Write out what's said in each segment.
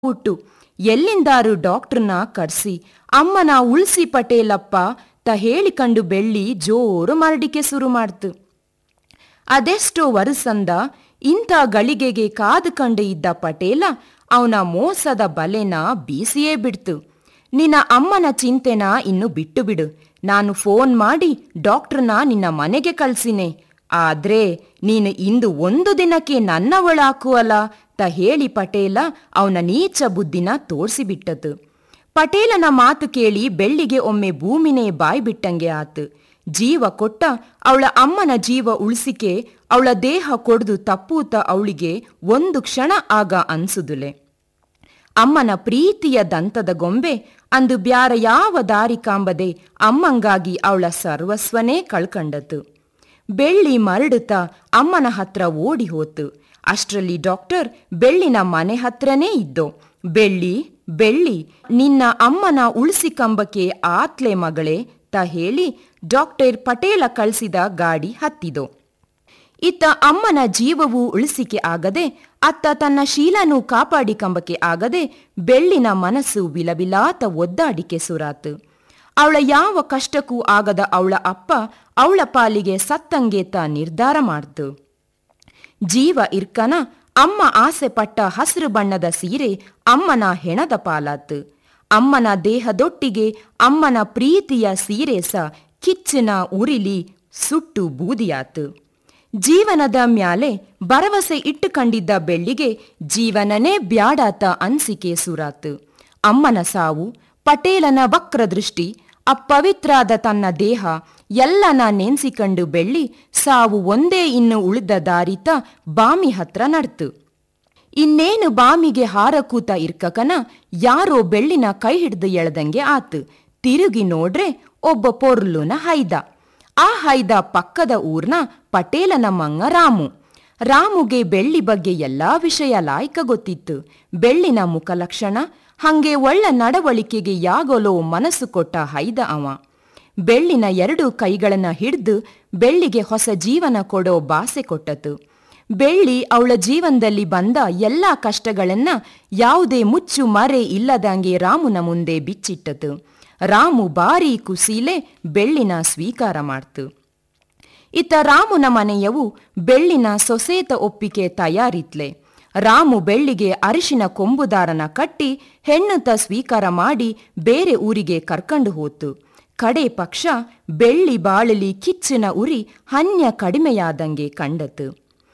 ಹುಟ್ಟು ಎಲ್ಲಿಂದಾರು ಡಾಕ್ಟ್ರನ್ನ ಕರ್ಸಿ ಅಮ್ಮನ ಉಳ್ಸಿ ಪಟೇಲಪ್ಪ ತ ಹೇಳಿಕಂಡು ಬೆಳ್ಳಿ ಜೋರು ಮರಡಿಕೆ ಶುರು ಮಾಡ್ತು ಅದೆಷ್ಟೋ ವರುಸಂದ ಇಂಥ ಗಳಿಗೆಗೆ ಕಾದುಕಂಡು ಇದ್ದ ಪಟೇಲ ಅವನ ಮೋಸದ ಬಲೆನ ಬೀಸಿಯೇ ಬಿಡ್ತು ನಿನ್ನ ಅಮ್ಮನ ಚಿಂತೆನ ಇನ್ನು ಬಿಟ್ಟು ಬಿಡು ನಾನು ಫೋನ್ ಮಾಡಿ ಡಾಕ್ಟ್ರನ್ನ ನಿನ್ನ ಮನೆಗೆ ಕಳ್ಸಿನೆ ಆದ್ರೆ ನೀನು ಇಂದು ಒಂದು ದಿನಕ್ಕೆ ನನ್ನವಳಾಕುವಲ್ಲ ತ ಹೇಳಿ ಪಟೇಲ ಅವನ ನೀಚ ಬುದ್ಧಿನ ತೋರ್ಸಿಬಿಟ್ಟತು ಪಟೇಲನ ಮಾತು ಕೇಳಿ ಬೆಳ್ಳಿಗೆ ಒಮ್ಮೆ ಭೂಮಿನೇ ಬಾಯ್ ಬಿಟ್ಟಂಗೆ ಆತು ಜೀವ ಕೊಟ್ಟ ಅವಳ ಅಮ್ಮನ ಜೀವ ಉಳಿಸಿಕೆ ಅವಳ ದೇಹ ಕೊಡ್ದು ತಪ್ಪೂತ ಅವಳಿಗೆ ಒಂದು ಕ್ಷಣ ಆಗ ಅನ್ಸುದುಲೆ ಅಮ್ಮನ ಪ್ರೀತಿಯ ದಂತದ ಗೊಂಬೆ ಅಂದು ಬ್ಯಾರ ಯಾವ ದಾರಿ ಕಾಂಬದೆ ಅಮ್ಮಂಗಾಗಿ ಅವಳ ಸರ್ವಸ್ವನೇ ಕಳ್ಕಂಡತು ಬೆಳ್ಳಿ ಮರಡುತ್ತಾ ಅಮ್ಮನ ಹತ್ರ ಓಡಿ ಹೋತು ಅಷ್ಟರಲ್ಲಿ ಡಾಕ್ಟರ್ ಬೆಳ್ಳಿನ ಮನೆ ಹತ್ರನೇ ಇದ್ದೋ ಬೆಳ್ಳಿ ಬೆಳ್ಳಿ ನಿನ್ನ ಅಮ್ಮನ ಉಳಿಸಿ ಕಂಬಕ್ಕೆ ಆತ್ಲೆ ಮಗಳೇ ತ ಹೇಳಿ ಡಾಕ್ಟರ್ ಪಟೇಲ ಕಳಿಸಿದ ಗಾಡಿ ಹತ್ತಿದೋ ಇತ್ತ ಅಮ್ಮನ ಜೀವವೂ ಉಳಿಸಿಕೆ ಆಗದೆ ಅತ್ತ ತನ್ನ ಶೀಲನೂ ಕಾಪಾಡಿಕಂಬಕ್ಕೆ ಆಗದೆ ಬೆಳ್ಳಿನ ಮನಸ್ಸು ವಿಲವಿಲಾತ ಒದ್ದಾಡಿಕೆ ಸುರಾತು ಅವಳ ಯಾವ ಕಷ್ಟಕ್ಕೂ ಆಗದ ಅವಳ ಅಪ್ಪ ಅವಳ ಪಾಲಿಗೆ ಸತ್ತಂಗೇತ ನಿರ್ಧಾರ ಮಾಡ್ತು ಜೀವ ಇರ್ಕನ ಅಮ್ಮ ಆಸೆ ಪಟ್ಟ ಹಸಿರು ಬಣ್ಣದ ಸೀರೆ ಅಮ್ಮನ ಹೆಣದ ಪಾಲಾತು ಅಮ್ಮನ ದೇಹದೊಟ್ಟಿಗೆ ಅಮ್ಮನ ಪ್ರೀತಿಯ ಸೀರೆ ಸ ಕಿಚ್ಚಿನ ಉರಿಲಿ ಸುಟ್ಟು ಬೂದಿಯಾತು ಜೀವನದ ಮ್ಯಾಲೆ ಭರವಸೆ ಇಟ್ಟುಕೊಂಡಿದ್ದ ಬೆಳ್ಳಿಗೆ ಜೀವನನೇ ಬ್ಯಾಡಾತ ಅನ್ಸಿಕೆ ಸುರಾತು ಅಮ್ಮನ ಸಾವು ಪಟೇಲನ ವಕ್ರದೃಷ್ಟಿ ಅಪವಿತ್ರಾದ ತನ್ನ ದೇಹ ಎಲ್ಲನ ನೆನ್ಸಿಕಂಡು ಬೆಳ್ಳಿ ಸಾವು ಒಂದೇ ಇನ್ನು ಉಳಿದ ದಾರಿತ ಬಾಮಿ ಹತ್ರ ನಡ್ತು ಇನ್ನೇನು ಬಾಮಿಗೆ ಹಾರ ಕೂತ ಇರ್ಕಕನ ಯಾರೋ ಬೆಳ್ಳಿನ ಕೈ ಹಿಡ್ದು ಎಳ್ದಂಗೆ ಆತು ತಿರುಗಿ ನೋಡ್ರೆ ಒಬ್ಬ ಪೊರ್ಲುನ ಹೈದ ಆ ಹೈದ ಪಕ್ಕದ ಊರ್ನ ಪಟೇಲನ ಮಂಗ ರಾಮು ರಾಮುಗೆ ಬೆಳ್ಳಿ ಬಗ್ಗೆ ಎಲ್ಲಾ ವಿಷಯ ಲಾಯ್ಕ ಗೊತ್ತಿತ್ತು ಬೆಳ್ಳಿನ ಮುಖಲಕ್ಷಣ ಹಂಗೆ ಒಳ್ಳ ನಡವಳಿಕೆಗೆ ಯಾಗೊಲೋ ಮನಸ್ಸು ಕೊಟ್ಟ ಹೈದ ಅವ ಬೆಳ್ಳಿನ ಎರಡು ಕೈಗಳನ್ನ ಹಿಡ್ದು ಬೆಳ್ಳಿಗೆ ಹೊಸ ಜೀವನ ಕೊಡೋ ಬಾಸೆ ಕೊಟ್ಟತು ಬೆಳ್ಳಿ ಅವಳ ಜೀವನದಲ್ಲಿ ಬಂದ ಎಲ್ಲಾ ಕಷ್ಟಗಳನ್ನ ಯಾವುದೇ ಮುಚ್ಚು ಮರೆ ಇಲ್ಲದಂಗೆ ರಾಮುನ ಮುಂದೆ ಬಿಚ್ಚಿಟ್ಟತು ರಾಮು ಬಾರಿ ಕುಸೀಲೆ ಬೆಳ್ಳಿನ ಸ್ವೀಕಾರ ಮಾಡ್ತು ಇತ್ತ ರಾಮುನ ಮನೆಯವು ಬೆಳ್ಳಿನ ಸೊಸೇತ ಒಪ್ಪಿಗೆ ತಯಾರಿತ್ಲೆ ರಾಮು ಬೆಳ್ಳಿಗೆ ಅರಿಶಿನ ಕೊಂಬುದಾರನ ಕಟ್ಟಿ ಹೆಣ್ಣುತ ಸ್ವೀಕಾರ ಮಾಡಿ ಬೇರೆ ಊರಿಗೆ ಕರ್ಕಂಡು ಹೋತು ಕಡೆ ಪಕ್ಷ ಬೆಳ್ಳಿ ಬಾಳಲಿ ಕಿಚ್ಚಿನ ಉರಿ ಹನ್ಯ ಕಡಿಮೆಯಾದಂಗೆ ಕಂಡತು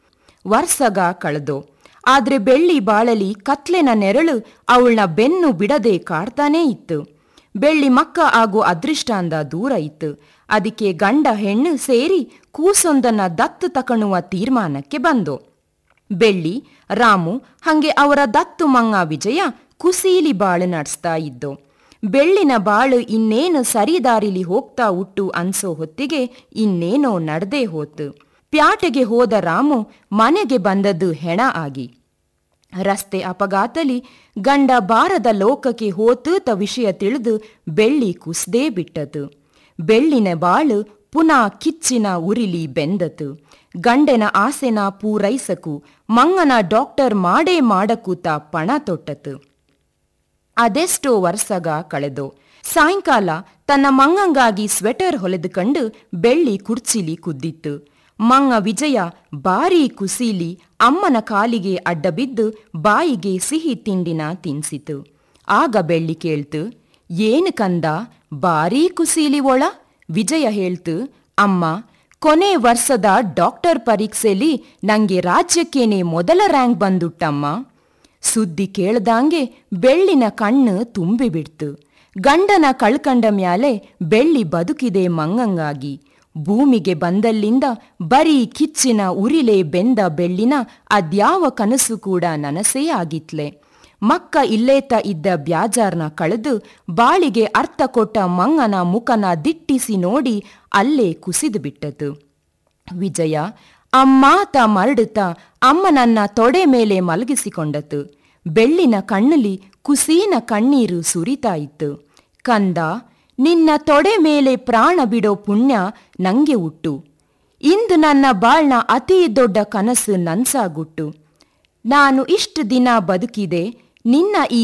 ವರ್ಷಗ ಕಳೆದೋ ಆದ್ರೆ ಬೆಳ್ಳಿ ಬಾಳಲಿ ಕತ್ಲೆನ ನೆರಳು ಅವಳನ್ನ ಬೆನ್ನು ಬಿಡದೆ ಕಾಡ್ತಾನೇ ಇತ್ತು ಬೆಳ್ಳಿ ಮಕ್ಕ ಆಗೋ ಅದೃಷ್ಟ ಅಂದ ದೂರ ಇತ್ತು ಅದಕ್ಕೆ ಗಂಡ ಹೆಣ್ಣು ಸೇರಿ ಕೂಸೊಂದನ್ನ ದತ್ತು ತಕಣುವ ತೀರ್ಮಾನಕ್ಕೆ ಬಂದೋ ಬೆಳ್ಳಿ ರಾಮು ಹಂಗೆ ಅವರ ದತ್ತು ಮಂಗ ವಿಜಯ ಕುಸೀಲಿ ಬಾಳು ನಡೆಸ್ತಾ ಇದ್ದೋ ಬೆಳ್ಳಿನ ಬಾಳು ಇನ್ನೇನು ಸರಿದಾರಿಲಿ ಹೋಗ್ತಾ ಉಟ್ಟು ಅನ್ಸೋ ಹೊತ್ತಿಗೆ ಇನ್ನೇನೋ ನಡ್ದೇ ಹೋತು ಪ್ಯಾಟೆಗೆ ಹೋದ ರಾಮು ಮನೆಗೆ ಬಂದದ್ದು ಹೆಣ ಆಗಿ ರಸ್ತೆ ಅಪಘಾತಲಿ ಗಂಡ ಬಾರದ ಲೋಕಕ್ಕೆ ಹೋತೂತ ವಿಷಯ ತಿಳಿದು ಬೆಳ್ಳಿ ಕುಸ್ದೇ ಬಿಟ್ಟತು ಬೆಳ್ಳಿನ ಬಾಳು ಪುನಃ ಕಿಚ್ಚಿನ ಉರಿಲಿ ಬೆಂದತು ಗಂಡನ ಆಸೆನ ಪೂರೈಸಕು ಮಂಗನ ಡಾಕ್ಟರ್ ಮಾಡೇ ಮಾಡಕೂತ ಪಣ ತೊಟ್ಟತು ಅದೆಷ್ಟೋ ವರ್ಷಗ ಕಳೆದು ಸಾಯಂಕಾಲ ತನ್ನ ಮಂಗಂಗಾಗಿ ಸ್ವೆಟರ್ ಹೊಲೆದುಕೊಂಡು ಬೆಳ್ಳಿ ಕುರ್ಚಿಲಿ ಕುದ್ದಿತ್ತು ಮಂಗ ವಿಜಯ ಬಾರಿ ಕುಸೀಲಿ ಅಮ್ಮನ ಕಾಲಿಗೆ ಅಡ್ಡಬಿದ್ದು ಬಾಯಿಗೆ ಸಿಹಿ ತಿಂಡಿನ ತಿನ್ಸಿತು ಆಗ ಬೆಳ್ಳಿ ಕೇಳ್ತು ಏನು ಕಂದ ಬಾರೀ ಕುಸೀಲಿ ಒಳ ವಿಜಯ ಹೇಳ್ತು ಅಮ್ಮ ಕೊನೆ ವರ್ಷದ ಡಾಕ್ಟರ್ ಪರೀಕ್ಷೆಲಿ ನಂಗೆ ರಾಜ್ಯಕ್ಕೇನೆ ಮೊದಲ ರ್ಯಾಂಕ್ ಬಂದುಟ್ಟಮ್ಮ ಸುದ್ದಿ ಕೇಳ್ದಂಗೆ ಬೆಳ್ಳಿನ ಕಣ್ಣು ತುಂಬಿಬಿಡ್ತು ಗಂಡನ ಕಳ್ಕಂಡ ಮ್ಯಾಲೆ ಬೆಳ್ಳಿ ಬದುಕಿದೆ ಮಂಗಂಗಾಗಿ ಭೂಮಿಗೆ ಬಂದಲ್ಲಿಂದ ಬರೀ ಕಿಚ್ಚಿನ ಉರಿಲೆ ಬೆಂದ ಬೆಳ್ಳಿನ ಅದ್ಯಾವ ಕನಸು ಕೂಡ ನನಸೇ ಆಗಿತ್ಲೆ ಮಕ್ಕ ಇಲ್ಲೇತ ಇದ್ದ ಬ್ಯಾಜಾರ್ನ ಕಳೆದು ಬಾಳಿಗೆ ಅರ್ಥ ಕೊಟ್ಟ ಮಂಗನ ಮುಖನ ದಿಟ್ಟಿಸಿ ನೋಡಿ ಅಲ್ಲೇ ಕುಸಿದು ಬಿಟ್ಟತು ವಿಜಯ ಅಮ್ಮಾತ ಮರಡುತ್ತಾ ಅಮ್ಮನನ್ನ ತೊಡೆ ಮೇಲೆ ಮಲಗಿಸಿಕೊಂಡತು ಬೆಳ್ಳಿನ ಕಣ್ಣಲ್ಲಿ ಕುಸೀನ ಕಣ್ಣೀರು ಸುರಿತಾ ಇತ್ತು ಕಂದ ನಿನ್ನ ತೊಡೆ ಮೇಲೆ ಪ್ರಾಣ ಬಿಡೋ ಪುಣ್ಯ ನಂಗೆ ಉಟ್ಟು ಇಂದು ನನ್ನ ಬಾಳ್ನ ಅತೀ ದೊಡ್ಡ ಕನಸು ನನ್ಸಾಗುಟ್ಟು ನಾನು ಇಷ್ಟು ದಿನ ಬದುಕಿದೆ ನಿನ್ನ ಈ